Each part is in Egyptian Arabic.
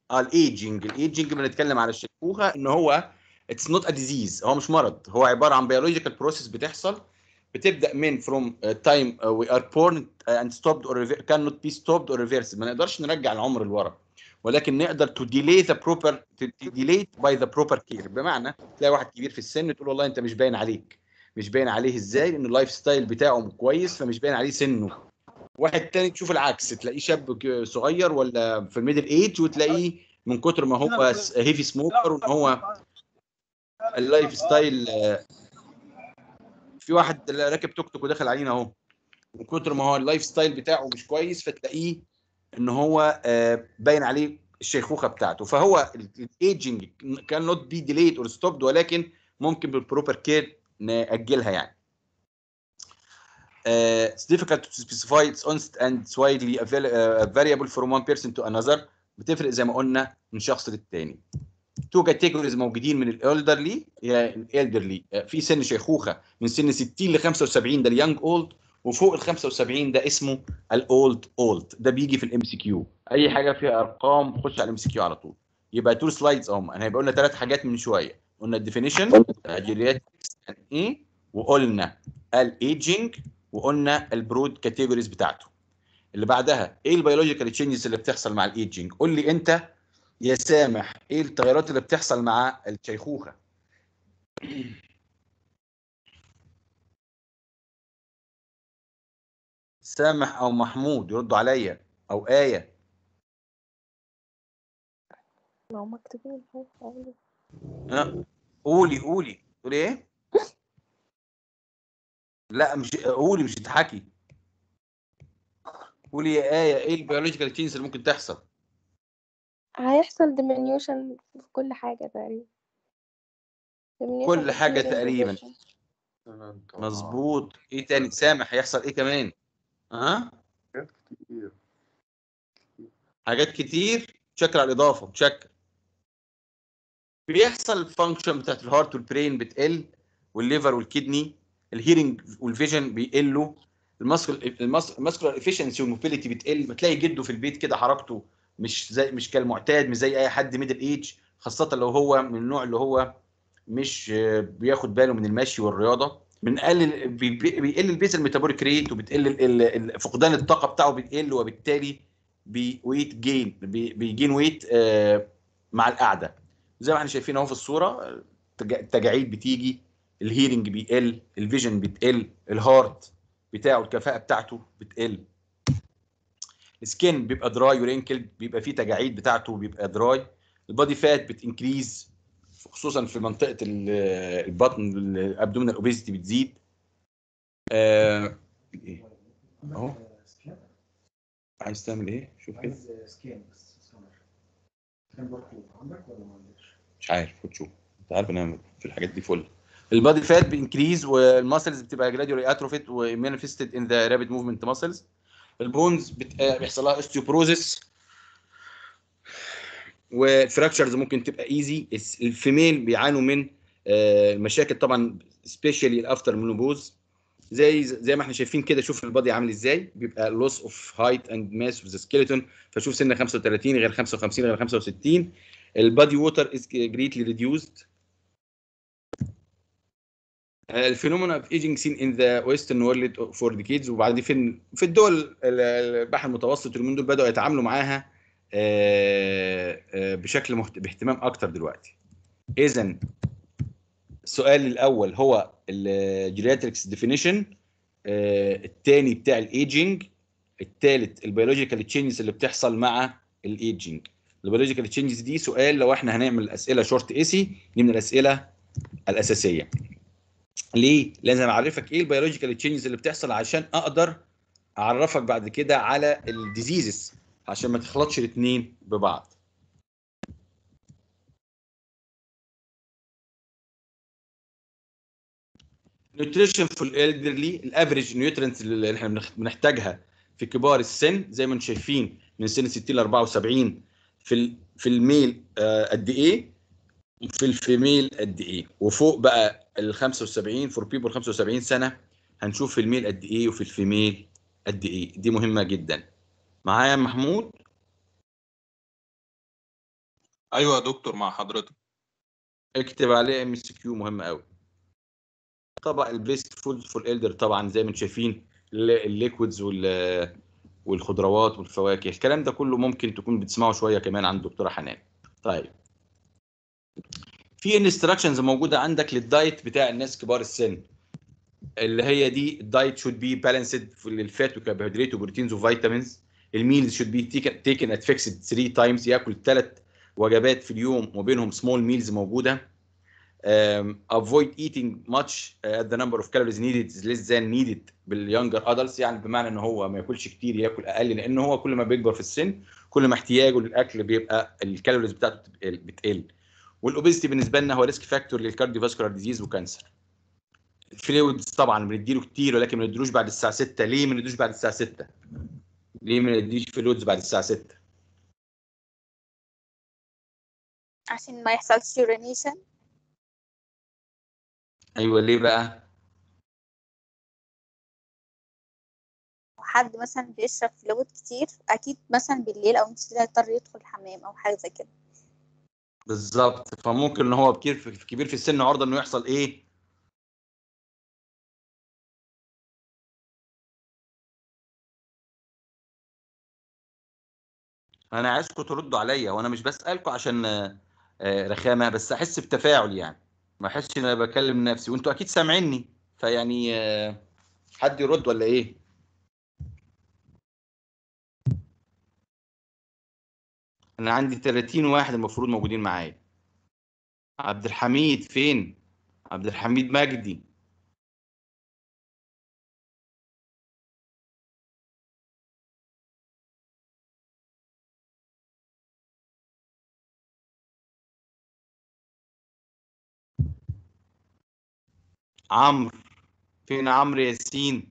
اه الايجنج الايجنج بنتكلم على الشيخوخه ان هو اتس نوت ا ديزيز هو مش مرض هو عباره عن بيولوجيكال بروسيس بتحصل بتبدا من فروم تايم وي ار بورن اند ستوبد اور كان نوت بي ستوبد اور ريفيرس ما نقدرش نرجع العمر لورا ولكن نقدر تو ديلي ذا بروبر ديلي باي ذا بروبر كير بمعنى تلاقي واحد كبير في السن تقول والله انت مش باين عليك مش باين عليه ازاي لان اللايف ستايل بتاعه كويس فمش باين عليه سنه واحد تاني تشوف العكس تلاقيه شاب ك- صغير ولا في الميدل ايج وتلاقيه من كتر ما هو هيفي سموكر وان هو اللايف ستايل آه، في واحد راكب توك توك وداخل علينا اهو من كتر ما هو اللايف ستايل بتاعه مش كويس فتلاقيه ان هو آه، باين عليه الشيخوخه بتاعته فهو الايجنج كان نوت بي ديليد اور ستوبد ولكن ممكن بالبروبر كير ناجلها يعني Uh, it's difficult to specify its onset and it's widely avail- uh, variable from one person to another بتفرق زي ما قلنا من شخص للتاني. تو كاتيجوريز موجودين من الالدرلي هي الالدرلي في سن شيخوخه من سن 60 ل 75 ده اليانج اولد وفوق ال 75 ده اسمه الاولد اولد ده بيجي في الام سي كيو اي حاجه فيها ارقام خش على الام سي كيو على طول يبقى تو سلايدز اهم انا هيبقى قلنا ثلاث حاجات من شويه قلنا الديفينيشن جيرياتريكس ايه وقلنا الايجنج وقلنا البرود كاتيجوريز بتاعته اللي بعدها ايه البيولوجيكال تشينجز اللي بتحصل مع الايجنج قول لي انت يا سامح ايه التغيرات اللي بتحصل مع الشيخوخه سامح او محمود يردوا عليا او ايه ما هم مكتوبين اهو أقول. ها؟ قولي قولي تقولي ايه لا مش قولي مش تضحكي قولي يا ايه ايه البيولوجيكال تشينجز اللي ممكن تحصل هيحصل diminution في كل حاجة تقريبا diminution كل في حاجة skin تقريبا. irritation. مظبوط ايه تاني سامح هيحصل ايه كمان ها كتير حاجات كتير شكل على الاضافه متشكر بيحصل الفانكشن بتاعت الهارت والبرين بتقل والليفر والكدني الهيرنج والفيجن بيقلوا الماسكولار افيشنسي والموبيليتي بتقل بتلاقي جده في البيت كده حركته مش زي مش كالمعتاد مش زي اي حد ميدل ايج خاصه لو هو من النوع اللي هو مش آه، بياخد باله من المشي والرياضه بنقلل بي- بي- بيقل البيزل ميتابوليك ريت وبتقل ال- ال- ال- فقدان الطاقه بتاعه بيقل وبالتالي بويت جين بيجين ويت مع القعده زي ما احنا شايفين اهو في الصوره التج- التجاعيد بتيجي الهيرنج بيقل الفيجن بتقل الهارت بتاعه الكفاءه بتاعته بتقل السكين بيبقى دراي ورينكل بيبقى فيه تجاعيد بتاعته بيبقى دراي البادي فات بتنكريز خصوصا في منطقه ال- البطن الابدومينال اوبيزيتي بتزيد آه، ايه اهو عايز تعمل ايه شوف كده عايز سكان بس سكانر سكان برضه عندك ولا ما عندكش؟ مش عارف خد شوف انت عارف ان انا في الحاجات دي فل البادي فات بانكريز والماسلز بتبقى جراديولي اتروفيت ومانيفستد ان ذا رابيد موفمنت ماسلز البونز بت- آه، بيحصل لها اوستيوبروزيس والفراكشرز ممكن تبقى ايزي الفيميل بيعانوا من آه، مشاكل طبعا سبيشالي الافتر منوبوز زي زي ما احنا شايفين كده شوف البادي عامل ازاي بيبقى لوس اوف هايت اند ماس اوف ذا سكيلتون فشوف سن 35 غير 55 غير 65 البادي ووتر از جريتلي ريديوزد الفينومينا اوف ايجينج سين ان ذا ويسترن وورلد فور ديكيدز وبعدين في في الدول ال- البحر المتوسط اليومين دول بداوا يتعاملوا معاها آه، آه، بشكل مهت... باهتمام اكتر دلوقتي اذا السؤال الاول هو الجيرياتريكس ديفينيشن الثاني بتاع الايجينج الثالث البيولوجيكال تشينجز اللي بتحصل مع الايجينج البيولوجيكال تشينجز دي سؤال لو احنا هنعمل اسئله شورت ايسي دي من الاسئله الاساسيه ليه لازم اعرفك ايه البيولوجيكال تشينجز اللي بتحصل عشان اقدر اعرفك بعد كده على الديزيزز عشان ما تخلطش الاثنين ببعض نيوتريشن في الالدرلي الافريج نيوترينتس اللي احنا بنخ- بنحتاجها في كبار السن زي ما انتم شايفين من سن 60 ل 74 في ال- في الميل آه، قد ايه وفي الفيميل قد ايه وفوق بقى ال 75 فور بيبل 75 سنه هنشوف في الميل قد ايه وفي الفيميل قد ايه دي مهمه جدا معايا محمود ايوه يا دكتور مع حضرتك اكتب عليه ام اس كيو مهم قوي طبعا البيست فود فور الالدر طبعا زي ما انتم شايفين ال- الليكويدز وال والخضروات والفواكه الكلام ده كله ممكن تكون بتسمعه شويه كمان عند الدكتوره حنان طيب في انستراكشنز موجوده عندك للدايت بتاع الناس كبار السن اللي هي دي الدايت شود بي بالانسد للفات وكربوهيدرات وبروتينز وفيتامينز الميلز شود بي تيكن ات فيكسد 3 تايمز ياكل ثلاث وجبات في اليوم وبينهم سمول ميلز موجوده um, avoid eating much uh, at the number of calories needed is less than needed باليونجر adults يعني بمعنى ان هو ما ياكلش كتير ياكل اقل لان هو كل ما بيكبر في السن كل ما احتياجه للاكل بيبقى الكالوريز بتاعته بتقل, بتقل. والاوبيستي بالنسبه لنا هو ريسك فاكتور للكارديو فاسكولار ديزيز وكانسر الفلويدز طبعا بنديله كتير ولكن ما نديلوش بعد الساعه 6 ليه ما نديلوش بعد الساعه 6 ليه ما نديش فلويدز بعد الساعه 6 عشان ما يحصلش urination ايوه ليه بقى وحد مثلا بيشرب فلويد كتير اكيد مثلا بالليل او مش هيضطر يدخل الحمام او حاجه زي كده بالظبط فممكن ان هو كبير في كبير في السن عرضه انه يحصل ايه انا عايزكم تردوا عليا وانا مش بسالكم عشان آه، آه، رخامه بس احس بتفاعل يعني ما احسش ان انا بكلم نفسي وانتوا اكيد سامعيني فيعني آه، حد يرد ولا ايه انا عندي 30 واحد المفروض موجودين معايا عبد الحميد فين عبد الحميد مجدي عمرو فين عمرو ياسين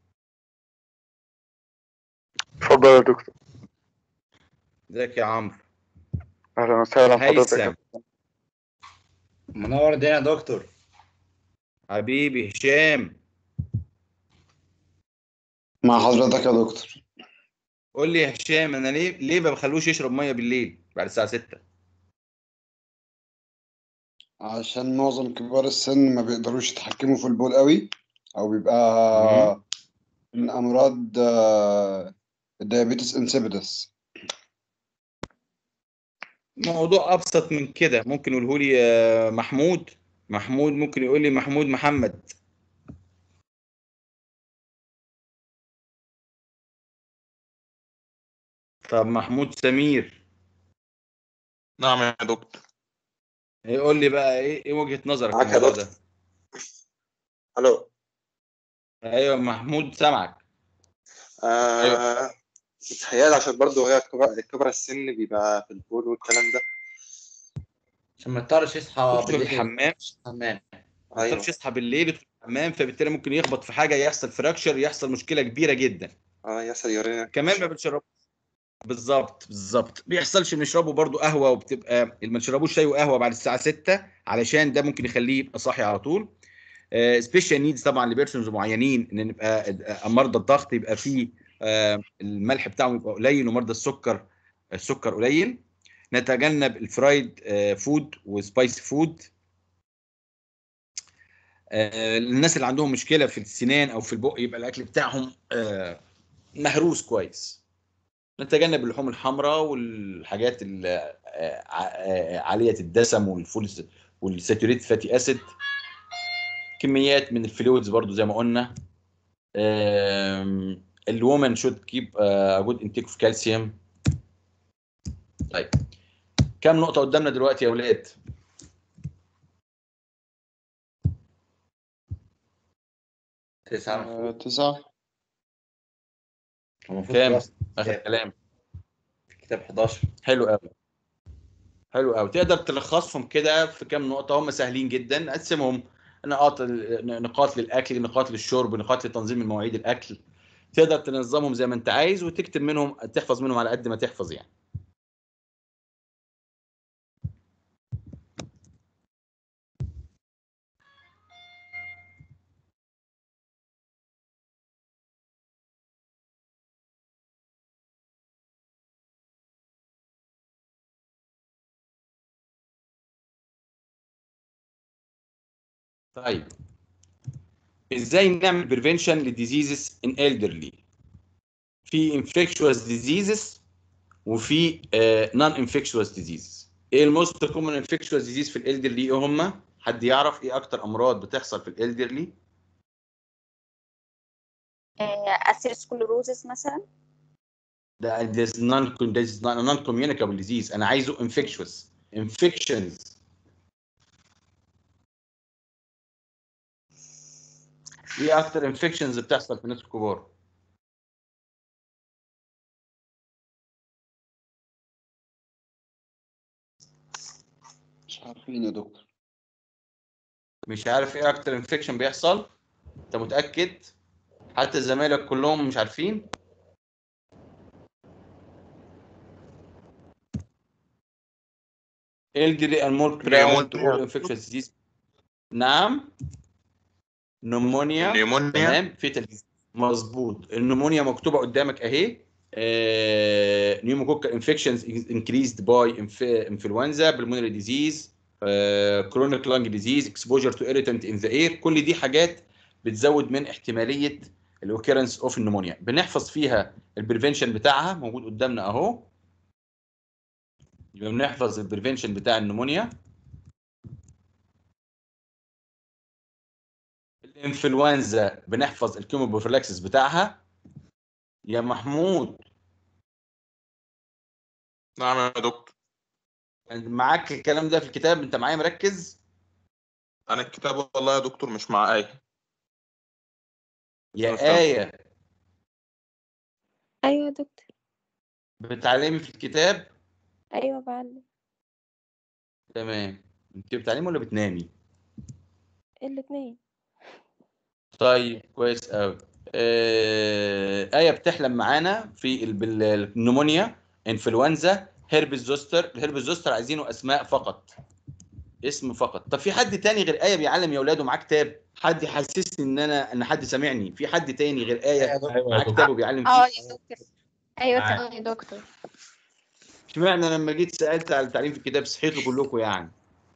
اتفضل يا دكتور ازيك يا عمرو اهلا وسهلا حضرتك هيثم منور الدنيا يا دكتور حبيبي هشام مع حضرتك يا دكتور قول لي يا هشام انا ليه ليه ما بخلوش يشرب ميه بالليل بعد الساعه 6 عشان معظم كبار السن ما بيقدروش يتحكموا في البول قوي او بيبقى من امراض آه، الديابيتس انسيبيدس موضوع ابسط من كده ممكن يقوله لي آه، محمود محمود ممكن يقول لي محمود محمد طب محمود سمير نعم يا دكتور يقول لي بقى ايه ايه وجهة نظرك في معاك يا الموضوع ده دكتور. الو ايوه محمود سامعك آه بتهيألي عشان برضه هي كبر كبر السن بيبقى في البول والكلام ده عشان ما يضطرش يصحى يدخل بالليل الحمام الحمام ما ايوه يقدرش يصحى بالليل يدخل الحمام فبالتالي ممكن يخبط في حاجه يحصل فراكشر يحصل مشكله كبيره جدا اه يحصل يورينا كمان ما بنشرب بالظبط بالظبط بيحصلش نشربه برضو قهوه وبتبقى ما نشربوش شاي وقهوه بعد الساعه 6 علشان ده ممكن يخليه يبقى صاحي على طول سبيشال نيدز طبعا لبيرسونز معينين ان نبقى آه، مرضى الضغط يبقى فيه آه، الملح بتاعهم يبقى قليل ومرضى السكر السكر قليل نتجنب الفرايد آه، فود وسبايسي فود آه، الناس اللي عندهم مشكله في السنان او في البق يبقى الاكل بتاعهم آه، مهروس كويس نتجنب اللحوم الحمراء والحاجات ال- آه، ع- آه، عاليه الدسم والفول والساتوريت فاتي اسيد كميات من الفلويدز برضو زي ما قلنا الومن شود كيب جود انتيك اوف كالسيوم طيب كام نقطه قدامنا دلوقتي يا اولاد تسعة آه، تسعة المفروض كام خلاص اخر كلام في كتاب 11 حلو قوي حلو قوي تقدر تلخصهم كده في كام نقطه هم سهلين جدا قسمهم نقاط نقاط للاكل نقاط للشرب نقاط لتنظيم المواعيد الاكل تقدر تنظمهم زي ما انت عايز وتكتب منهم تحفظ منهم على قد ما تحفظ يعني طيب ازاي نعمل بريفنشن للديزيزز ان elderly في infectious diseases وفي نون infectious diseases ايه الموست كومن infectious disease في الالدرلي ايه هم حد يعرف ايه اكتر امراض بتحصل في الالدرلي اسيروسكلروزس مثلا ده this non this is not a non communicable disease انا عايزه infectious infections ايه اكتر infections بتحصل في الناس الكبار مش عارفين يا دكتور مش عارف ايه اكتر انفكشن بيحصل انت متاكد حتى زمايلك كلهم مش عارفين elderly and more prevalent to all infectious disease نعم نمونيا نيمونيا تمام فيتال مظبوط النمونيا مكتوبه قدامك اهي نيوموكوكال انفكشنز انكريزد باي انفلونزا بالمونري ديزيز كرونيك لانج ديزيز اكسبوجر تو irritant ان ذا اير كل دي حاجات بتزود من احتماليه الاوكيرنس اوف النمونيا بنحفظ فيها البريفنشن بتاعها موجود قدامنا اهو يبقى بنحفظ البريفنشن بتاع النمونيا الانفلونزا بنحفظ الكيموبروفيلاكسس بتاعها يا محمود نعم يا دكتور معاك الكلام ده في الكتاب انت معايا مركز انا الكتاب والله يا دكتور مش مع ايه يا مفهوم. آية ايوه يا دكتور بتعلمي في الكتاب ايوه بعلم تمام انت بتعلمي ولا بتنامي الاتنين طيب كويس قوي آه آية بتحلم معانا في ال- بالنمونيا انفلونزا هيربس زوستر الهيربس زوستر عايزينه اسماء فقط اسم فقط طب في حد تاني غير آية بيعلم يا اولاده معاه كتاب حد يحسسني ان انا ان حد سامعني في حد تاني غير آية معاه كتاب وبيعلم اه فيه يا دكتور ايوه معاك. تمام يا دكتور اشمعنى لما جيت سالت على التعليم في الكتاب صحيتوا كلكم يعني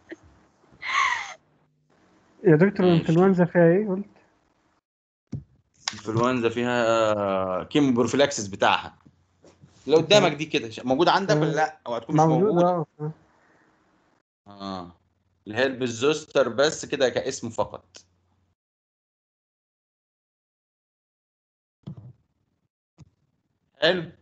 يا دكتور ماشي. الانفلونزا فيها ايه قلت؟ الانفلونزا فيها كيمو بروفيلاكسس بتاعها اللي قدامك دي كده موجوده عندك ولا لا او هتكون مش موجود موجود اه آه. اه الهيربس زوستر بس كده كاسم فقط حلو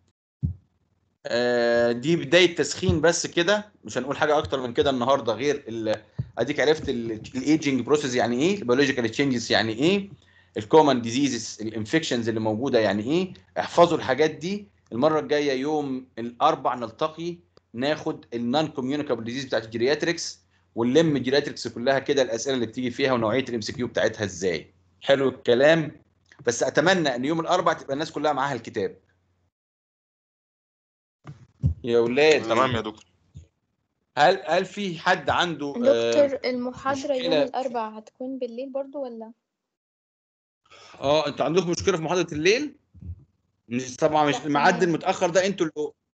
آه دي بدايه تسخين بس كده مش هنقول حاجه اكتر من كده النهارده غير ال- اديك عرفت الايجنج بروسيس يعني ايه البيولوجيكال تشينجز يعني ايه الكومن ديزيزز الانفكشنز اللي موجوده يعني ايه احفظوا الحاجات دي المره الجايه يوم الاربع نلتقي ناخد النون كوميونيكابل ديزيز بتاعت الجيرياتريكس ونلم الجيرياتريكس كلها كده الاسئله اللي بتيجي فيها ونوعيه الام سي كيو بتاعتها ازاي حلو الكلام بس اتمنى ان يوم الاربع تبقى الناس كلها معاها الكتاب يا ولاد تمام يا دكتور هل هل في حد عنده آه، دكتور المحاضرة يوم مشكلة. الأربعاء هتكون بالليل برضو ولا؟ اه انتوا عندكم مشكله في محاضره الليل مش طبعا مش لا، الميعاد تمام. المتاخر ده انتوا اللي